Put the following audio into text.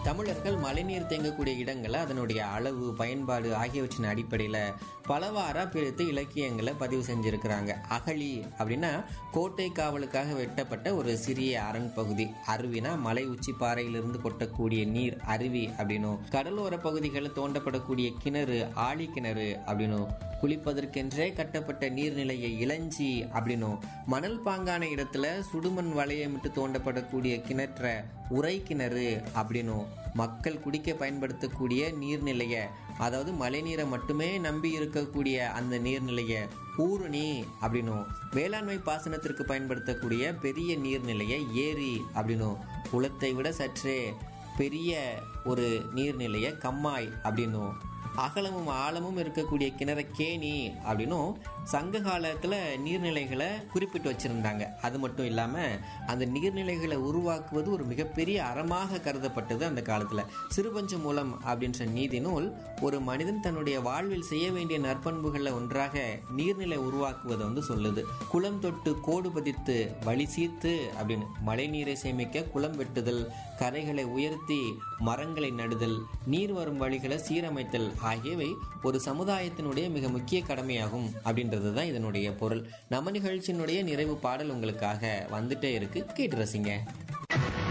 தமிழர்கள் மழைநீர் தேங்கக்கூடிய இடங்களை அதனுடைய அளவு பயன்பாடு ஆகியவற்றின் அடிப்படையில் பலவாறாக பிரித்து இலக்கியங்களை பதிவு செஞ்சிருக்கிறாங்க அகழி அப்படின்னா கோட்டை காவலுக்காக வெட்டப்பட்ட ஒரு சிறிய அரண் பகுதி அருவினா மலை உச்சி பாறையிலிருந்து கொட்டக்கூடிய நீர் அருவி அப்படின்னும் கடலோர பகுதிகளில் தோண்டப்படக்கூடிய கிணறு ஆழி கிணறு அப்படின்னும் குளிப்பதற்கென்றே கட்டப்பட்ட நீர்நிலையை இளஞ்சி அப்படின்னும் மணல் பாங்கான இடத்துல சுடுமண் வளையமிட்டு தோண்டப்படக்கூடிய கிணற்ற உரை கிணறு அப்படின்னும் மக்கள் குடிக்க பயன்படுத்தக்கூடிய நீர்நிலைய அதாவது மழைநீரை மட்டுமே நம்பி இருக்கக்கூடிய அந்த நீர்நிலைய ஊருணி அப்படின்னும் வேளாண்மை பாசனத்திற்கு பயன்படுத்தக்கூடிய பெரிய நீர்நிலைய ஏரி அப்படின்னும் குளத்தை விட சற்றே பெரிய ஒரு நீர்நிலைய கம்மாய் அப்படின்னும் அகலமும் ஆழமும் இருக்கக்கூடிய கிணற கேணி அப்படின்னும் சங்க காலத்தில் நீர்நிலைகளை குறிப்பிட்டு வச்சுருந்தாங்க அது மட்டும் இல்லாமல் அந்த நீர்நிலைகளை உருவாக்குவது ஒரு மிகப்பெரிய அறமாக கருதப்பட்டது அந்த காலத்தில் சிறுபஞ்ச மூலம் அப்படின்ற நீதி நூல் ஒரு மனிதன் தன்னுடைய வாழ்வில் செய்ய வேண்டிய நற்பண்புகளில் ஒன்றாக நீர்நிலை உருவாக்குவதை வந்து சொல்லுது குளம் தொட்டு கோடு பதித்து வழி சீர்த்து அப்படின்னு மழை நீரை சேமிக்க குளம் வெட்டுதல் கரைகளை உயர்த்தி மரங்களை நடுதல் நீர் வரும் வழிகளை சீரமைத்தல் ஆகியவை ஒரு சமுதாயத்தினுடைய மிக முக்கிய கடமையாகும் அப்படின்றது தான் இதனுடைய பொருள் நம்ம நிகழ்ச்சியினுடைய நிறைவு பாடல் உங்களுக்காக வந்துட்டே இருக்கு கேட்டு ரசிங்க